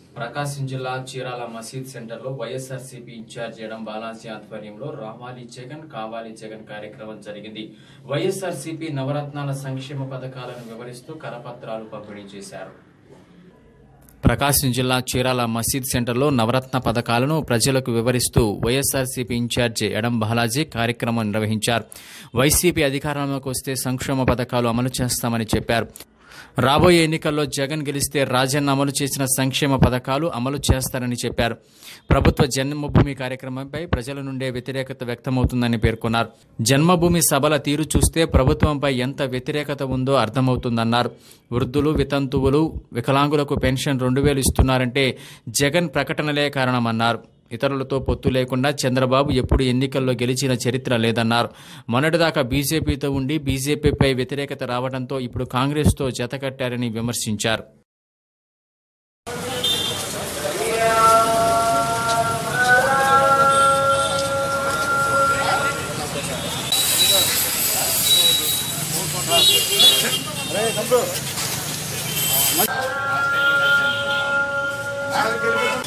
ప్రకాశం జిల్లా చీరాల మసీద్ సెంటర్లో వైఎస్ఆర్సీపీ ఇన్ఛార్జ్ ఎడం బాలాజీ ఆధ్వర్యంలో రావాలి జగన్ కావాలి జగన్ కార్యక్రమం జరిగింది వైఎస్ఆర్సీపీ నవరత్నాల సంక్షేమ పథకాలను వివరిస్తూ కరపత్రాలు పంపిణీ చేశారు ప్రకాశం జిల్లా చీరాల మసీద్ సెంటర్లో నవరత్న పథకాలను ప్రజలకు వివరిస్తూ వైఎస్ఆర్సీపీ ఇన్ఛార్జి ఎడం బాలాజీ కార్యక్రమం నిర్వహించారు వైసీపీ అధికారంలోకి వస్తే సంక్షేమ పథకాలు అమలు చేస్తామని చెప్పారు రాబోయే ఎన్నికల్లో జగన్ గెలిస్తే రాజన్న అమలు చేసిన సంక్షేమ పథకాలు అమలు చేస్తారని చెప్పారు ప్రభుత్వ జన్మభూమి కార్యక్రమంపై ప్రజల నుండే వ్యతిరేకత వ్యక్తమవుతుందని పేర్కొన్నారు జన్మభూమి సభల తీరు చూస్తే ప్రభుత్వంపై ఎంత వ్యతిరేకత ఉందో అర్థమవుతుందన్నారు వృద్ధులు వితంతువులు వికలాంగులకు పెన్షన్ రెండు వేలు ఇస్తున్నారంటే జగన్ ప్రకటనలే కారణమన్నారు ఇతరులతో పొత్తు లేకుండా చంద్రబాబు ఎప్పుడు ఎన్నికల్లో గెలిచిన చరిత్ర లేదన్నారు మొన్నటిదాకా బీజేపీతో ఉండి బీజేపీపై వ్యతిరేకత రావడంతో ఇప్పుడు కాంగ్రెస్తో జతకట్టారని విమర్శించారు అరే తమ్ముడు